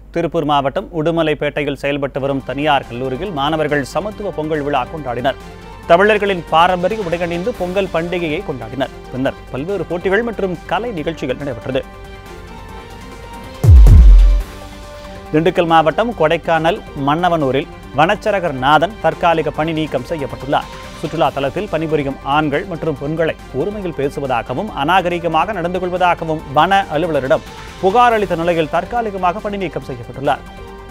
திருப்பூர் மாவட்டம் உடுமலைப்பேட்டையில் செயல்பட்டு வரும் தனியார் கல்லூரியில் மாணவர்கள் சமத்துவ பொங்கல் விழா கொண்டாடினர் தமிழர்களின் பாரம்பரிய உடையணிந்து பொங்கல் பண்டிகையை கொண்டாடினர் பின்னர் பல்வேறு போட்டிகள் மற்றும் கலை நிகழ்ச்சிகள் நடைபெற்றது திண்டுக்கல் மாவட்டம் கொடைக்கானல் மன்னவனூரில் வனச்சரகர் நாதன் தற்காலிக பணி நீக்கம் செய்யப்பட்டுள்ளார் சுற்றுலா தலத்தில் பணிபுரியும் ஆண்கள் மற்றும் பெண்களை ஒருமையில் பேசுவதாகவும் அநாகரிகமாக நடந்து கொள்வதாகவும் வன அலுவலரிடம் புகார் அளித்த நிலையில் தற்காலிகமாக பணி நீக்கம் செய்யப்பட்டுள்ளார்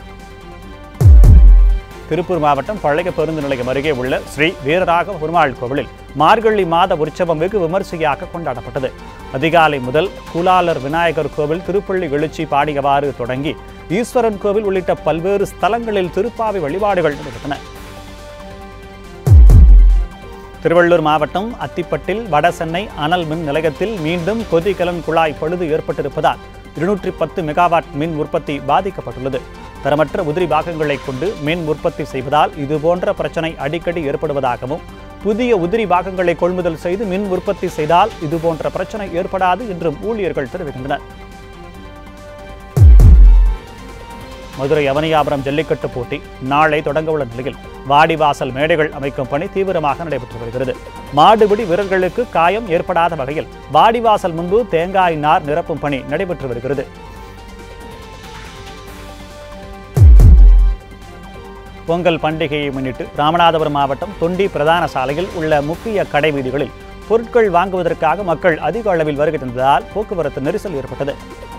திருப்பூர் மாவட்டம் பழைய பேருந்து நிலையம் அருகே உள்ள ஸ்ரீ வீரராக பெருமாள் கோவிலில் மார்கழி மாத உற்சவம் வெகு விமர்சையாக கொண்டாடப்பட்டது அதிகாலை முதல் குலாலர் விநாயகர் கோவில் திருப்பள்ளி எழுச்சி பாடியவாறு தொடங்கி ஈஸ்வரன் கோவில் உள்ளிட்ட பல்வேறு ஸ்தலங்களில் திருப்பாவை வழிபாடுகள் நடைபெற்றன திருவள்ளூர் மாவட்டம் அத்திப்பட்டில் வடசென்னை அனல் மின் நிலையத்தில் மீண்டும் கொதிகலன் குழாய் பழுது ஏற்பட்டிருப்பதால் இருநூற்றி பத்து மெகாவாட் மின் உற்பத்தி பாதிக்கப்பட்டுள்ளது தரமற்ற உதிரி பாகங்களை கொண்டு மின் உற்பத்தி செய்வதால் இதுபோன்ற பிரச்சனை அடிக்கடி ஏற்படுவதாகவும் புதிய உதிரி பாகங்களை கொள்முதல் செய்து மின் உற்பத்தி செய்தால் இதுபோன்ற பிரச்சனை ஏற்படாது என்றும் ஊழியர்கள் தெரிவிக்கின்றனர் மதுரை அவனியாபுரம் ஜல்லிக்கட்டு போட்டி நாளை தொடங்க உள்ள நிலையில் வாடிவாசல் மேடைகள் அமைக்கும் பணி தீவிரமாக நடைபெற்று வருகிறது மாடுபிடி வீரர்களுக்கு காயம் ஏற்படாத வகையில் வாடிவாசல் முன்பு தேங்காய் நார் நிரப்பும் பணி நடைபெற்று வருகிறது பொங்கல் பண்டிகையை முன்னிட்டு ராமநாதபுரம் மாவட்டம் தொண்டி பிரதான சாலையில் உள்ள முக்கிய கடை வீதிகளில் பொருட்கள் வாங்குவதற்காக மக்கள் அதிக அளவில் வருகை தந்ததால் போக்குவரத்து நெரிசல் ஏற்பட்டது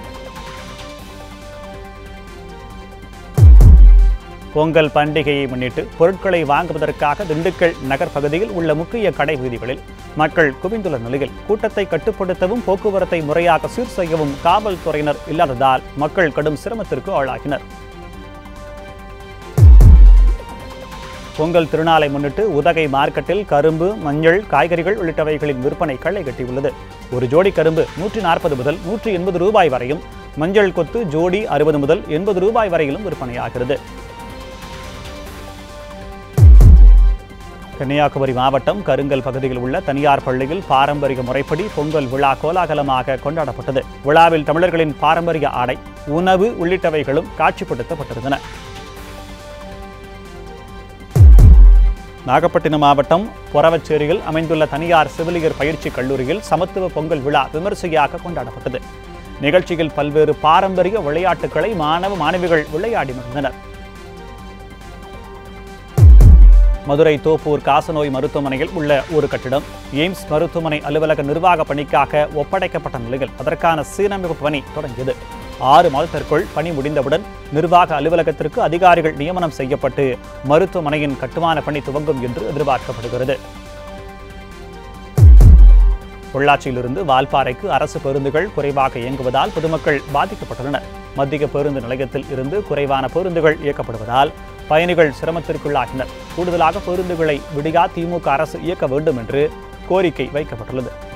பொங்கல் பண்டிகையை முன்னிட்டு பொருட்களை வாங்குவதற்காக திண்டுக்கல் நகர் பகுதியில் உள்ள முக்கிய கடை வீதிகளில் மக்கள் குவிந்துள்ள நிலையில் கூட்டத்தை கட்டுப்படுத்தவும் போக்குவரத்தை முறையாக சீர் செய்யவும் காவல்துறையினர் இல்லாததால் மக்கள் கடும் சிரமத்திற்கு ஆளாகினர் பொங்கல் திருநாளை முன்னிட்டு உதகை மார்க்கெட்டில் கரும்பு மஞ்சள் காய்கறிகள் உள்ளிட்டவைகளின் விற்பனை களை கட்டியுள்ளது ஒரு ஜோடி கரும்பு நூற்றி நாற்பது முதல் நூற்றி எண்பது ரூபாய் வரையும் மஞ்சள் கொத்து ஜோடி அறுபது முதல் எண்பது ரூபாய் வரையிலும் விற்பனையாகிறது கன்னியாகுமரி மாவட்டம் கருங்கல் பகுதியில் உள்ள தனியார் பள்ளியில் பாரம்பரிய முறைப்படி பொங்கல் விழா கோலாகலமாக கொண்டாடப்பட்டது விழாவில் தமிழர்களின் பாரம்பரிய ஆடை உணவு உள்ளிட்டவைகளும் காட்சிப்படுத்தப்பட்டிருந்தன நாகப்பட்டினம் மாவட்டம் பொறவச்சேரியில் அமைந்துள்ள தனியார் செவிலியர் பயிற்சி கல்லூரியில் சமத்துவ பொங்கல் விழா விமர்சையாக கொண்டாடப்பட்டது நிகழ்ச்சியில் பல்வேறு பாரம்பரிய விளையாட்டுகளை மாணவ மாணவிகள் விளையாடி மகிழ்ந்தனர் மதுரை தோப்பூர் காசநோய் மருத்துவமனையில் உள்ள ஒரு கட்டிடம் எய்ம்ஸ் மருத்துவமனை அலுவலக நிர்வாக பணிக்காக ஒப்படைக்கப்பட்ட நிலையில் அதற்கான சீரமைப்பு பணி தொடங்கியது ஆறு மாதத்திற்குள் பணி முடிந்தவுடன் நிர்வாக அலுவலகத்திற்கு அதிகாரிகள் நியமனம் செய்யப்பட்டு மருத்துவமனையின் கட்டுமான பணி துவங்கும் என்று எதிர்பார்க்கப்படுகிறது பொள்ளாச்சியிலிருந்து வால்பாறைக்கு அரசு பேருந்துகள் குறைவாக இயங்குவதால் பொதுமக்கள் பாதிக்கப்பட்டுள்ளனர் மத்திய பேருந்து நிலையத்தில் இருந்து குறைவான பேருந்துகள் இயக்கப்படுவதால் பயணிகள் சிரமத்திற்குள்ளாகினர் கூடுதலாக பேருந்துகளை விடியா திமுக அரசு இயக்க வேண்டும் என்று கோரிக்கை வைக்கப்பட்டுள்ளது